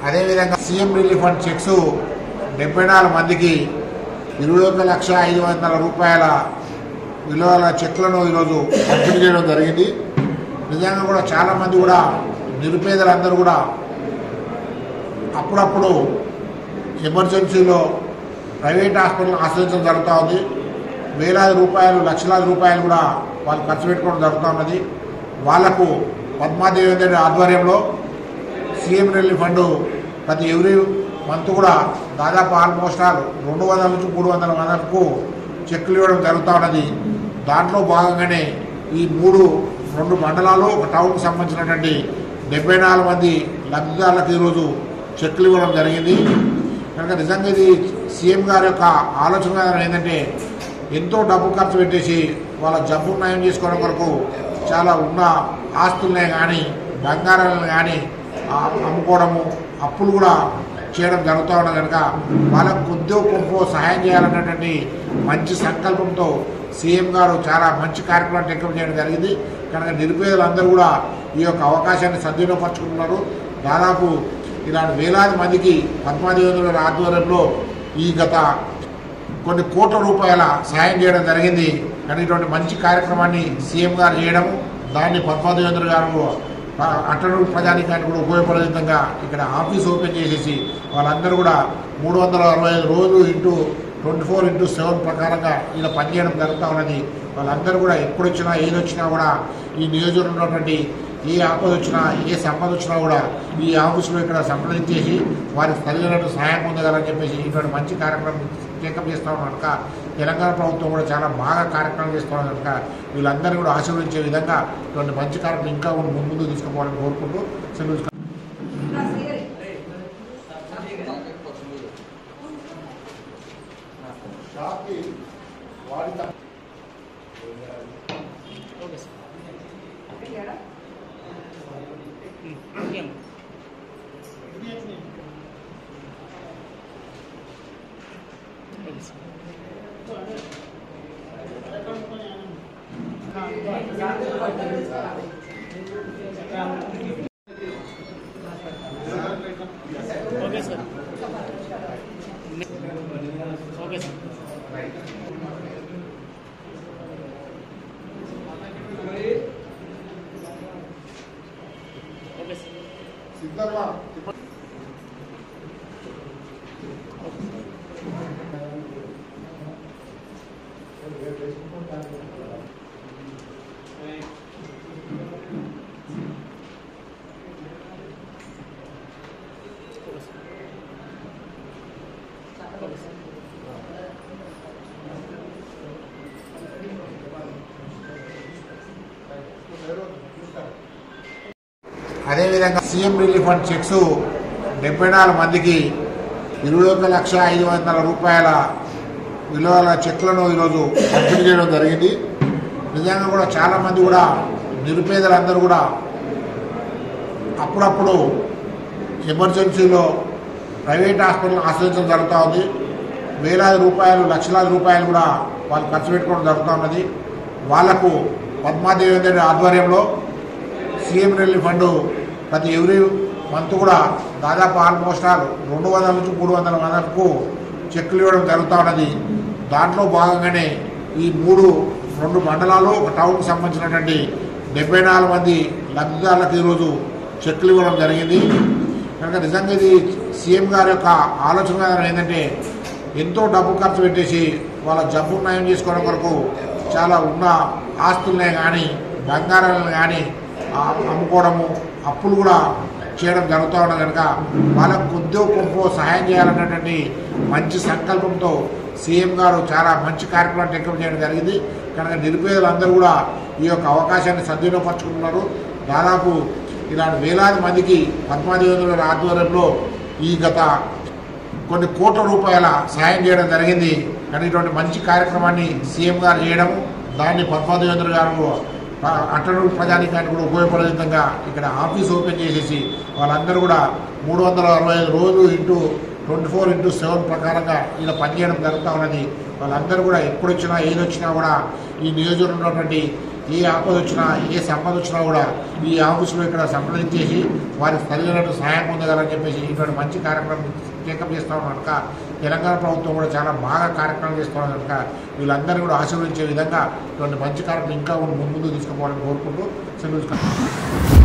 అదేవిధంగా CM relief fund checks డెబ్బై నాలుగు మందికి ఇరవై ఒక లక్ష ఐదు వందల రూపాయల విలువల చెక్లను ఈరోజు పంపిణీ చేయడం జరిగింది నిజంగా కూడా చాలామంది కూడా నిరుపేదలందరూ కూడా అప్పుడప్పుడు ఎమర్జెన్సీలో ప్రైవేట్ హాస్పిటల్ ఆశ్రయించడం జరుగుతూ ఉంది వేలాది రూపాయలు లక్షలాది రూపాయలు కూడా వాళ్ళు ఖర్చు పెట్టుకోవడం జరుగుతూ ఉన్నది వాళ్లకు పద్మాదేవేంద్ర ఆధ్వర్యంలో సీఎం రిలీఫ్ ఫండ్ ప్రతి ఎవ్రీ మంత్ కూడా దాదాపు ఆల్మోస్ట్ ఆల్ రెండు వందల నుంచి మూడు వందల వరకు చెక్కులు ఇవ్వడం జరుగుతూ ఉన్నది దాంట్లో భాగంగానే ఈ మూడు రెండు మండలాలు ఒక టౌన్కి సంబంధించినటువంటి డెబ్బై నాలుగు మంది లబ్ధిదారులకు ఈరోజు చెక్కులు ఇవ్వడం జరిగింది కనుక నిజంగా ఇది సీఎం గారి యొక్క ఆలోచన విధానం ఏంటంటే ఎంతో డబ్బు ఖర్చు పెట్టేసి వాళ్ళ జబ్బు నయం చేసుకోవడం కొరకు చాలా ఉన్న ఆస్తులనే కానీ బంగారాలను కానీ అమ్ముకోవడము అప్పులు కూడా చేయడం జరుగుతూ ఉన్నది కనుక వాళ్ళకు కొద్దిగా కొంపో సహాయం చేయాలన్నటువంటి మంచి సంకల్పంతో సీఎం గారు చాలా మంచి కార్యక్రమం టెక్కం చేయడం జరిగింది కనుక నిరుపేదలందరూ కూడా ఈ యొక్క అవకాశాన్ని సద్వినియోగపరుచుకుంటున్నారు దాదాపు ఇలాంటి వేలాది మందికి పద్మాదేవేంద్రుల ఆధ్వర్యంలో ఈ గత కొన్ని కోట్ల రూపాయల సహాయం చేయడం జరిగింది కానీ ఇటువంటి మంచి కార్యక్రమాన్ని సీఎం గారు చేయడం దాన్ని పద్మాదేవేంద్ర గారు అటడు ప్రజానికానికి కూడా ఉపయోగపడే విధంగా ఇక్కడ ఆఫీస్ ఓపెన్ చేసేసి వాళ్ళందరూ కూడా మూడు వందల అరవై ఐదు రోజులు into twenty four into seven ప్రకారంగా ఇలా పనిచేయడం జరుగుతూ ఉన్నది వాళ్ళందరూ కూడా ఎప్పుడు వచ్చినా ఏది వచ్చినా కూడా ఈ నియోజకవర్గంలో ఉన్నటువంటి ఏ ఆపద వచ్చినా ఏ సంపద వచ్చినా కూడా ఈ ఆఫీసులో ఇక్కడ సంప్రదించేసి వారికి తగినట్టు సహాయం పొందగలని చెప్పేసి ఇటువంటి మంచి కార్యక్రమం టేకప్ చేస్తా ఉన్నాం కనుక తెలంగాణ ప్రభుత్వం కూడా చాలా బాగా కార్యక్రమం చేస్తున్నాం కనుక వీళ్ళందరూ కూడా ఆశీర్వదించే విధంగా ఇటువంటి మంచి కార్యక్రమం ఇంకా ముందు ముందు తీసుకుపోవాలని కోరుకుంటూ సెలవు షాప్కి వాడితే okay sir okay sir okay sir సిద్ధంగా అదేవిధంగా సీఎం రిలీఫ్ ఫండ్ చెక్స్ డెబ్బై నాలుగు మందికి ఇరవై ఒక లక్ష ఐదు వందల రూపాయల విలువల చెక్లను ఈరోజు పంపిణీ చేయడం జరిగింది నిజంగా కూడా చాలామంది కూడా నిరుపేదలందరూ కూడా అప్పుడప్పుడు ఎమర్జెన్సీలో ప్రైవేట్ హాస్పిటల్ ఆశ్రయించడం జరుగుతూ ఉంది వేలాది రూపాయలు లక్షలాది రూపాయలు కూడా వాళ్ళు ఖర్చు పెట్టుకోవడం జరుగుతూ ఉన్నది వాళ్లకు పద్మాదేవేంద్ర ఆధ్వర్యంలో సీఎం రిలీఫ్ ఫండ్ ప్రతి ఎవ్రీ మంత్ కూడా దాదాపు ఆల్మోస్ట్ ఆల్ రెండు వందల నుంచి మూడు వందల వరకు చెక్కులు ఇవ్వడం జరుగుతూ ఉన్నది దాంట్లో భాగంగానే ఈ మూడు రెండు మండలాలు ఒక టౌన్కి సంబంధించినటువంటి డెబ్బై నాలుగు మంది లబ్ధిదారులకు ఈరోజు చెక్కులు ఇవ్వడం జరిగింది కనుక నిజంగా ఇది సీఎం గారి యొక్క ఆలోచన విధానం ఏంటంటే ఎంతో డబ్బు ఖర్చు పెట్టేసి వాళ్ళ జబ్బు నయం చేసుకోవడం కొరకు చాలా ఉన్న ఆస్తులనే కానీ బంగారాలను కానీ అమ్ముకోవడము అప్పులు కూడా చేయడం జరుగుతూ ఉన్నది కనుక వాళ్ళకు కొద్దిగా కొంపో సహాయం చేయాలన్నటువంటి మంచి సంకల్పంతో సీఎం గారు చాలా మంచి కార్యక్రమం టెక్కం చేయడం జరిగింది కనుక నిరుపేదలందరూ కూడా ఈ యొక్క అవకాశాన్ని సద్వినియోగపరుచుకుంటున్నారు దాదాపు ఇలాంటి వేలాది మందికి పద్మాదేవేంద్రుల ఆధ్వర్యంలో ఈ గత కొన్ని కోట్ల రూపాయల సహాయం చేయడం జరిగింది కానీ ఇటువంటి మంచి కార్యక్రమాన్ని సీఎం గారు చేయడము దాన్ని పద్మాదేవేంద్ర గారు అటడు ప్రజానికానికి కూడా ఉపయోగపడే విధంగా ఇక్కడ ఆఫీస్ ఓపెన్ చేసేసి వాళ్ళందరూ కూడా మూడు వందల అరవై ఐదు రోజులు into twenty four into seven ప్రకారంగా ఇలా పనిచేయడం జరుగుతూ ఉన్నది వాళ్ళందరూ కూడా ఎప్పుడు వచ్చినా ఏది వచ్చినా కూడా ఈ నియోజకవర్గంలో ఉన్నటువంటి ఏ ఆపద వచ్చినా ఏ సంపద వచ్చినా కూడా ఈ ఆఫీసులో ఇక్కడ సంప్రదించేసి వారికి తగినట్టు సహాయం పొందగలని చెప్పేసి ఇటువంటి మంచి కార్యక్రమం టేకప్ చేస్తా ఉన్నాం కనుక తెలంగాణ ప్రభుత్వం కూడా చాలా బాగా కార్యక్రమం చేస్తా ఉన్నారు కనుక వీళ్ళందరినీ కూడా ఆశీర్వదించే విధంగా ఇటువంటి మంచి కార్యక్రమం ఇంకా ముందు ముందు తీసుకుపోవాలని కోరుకుంటూ సెలవు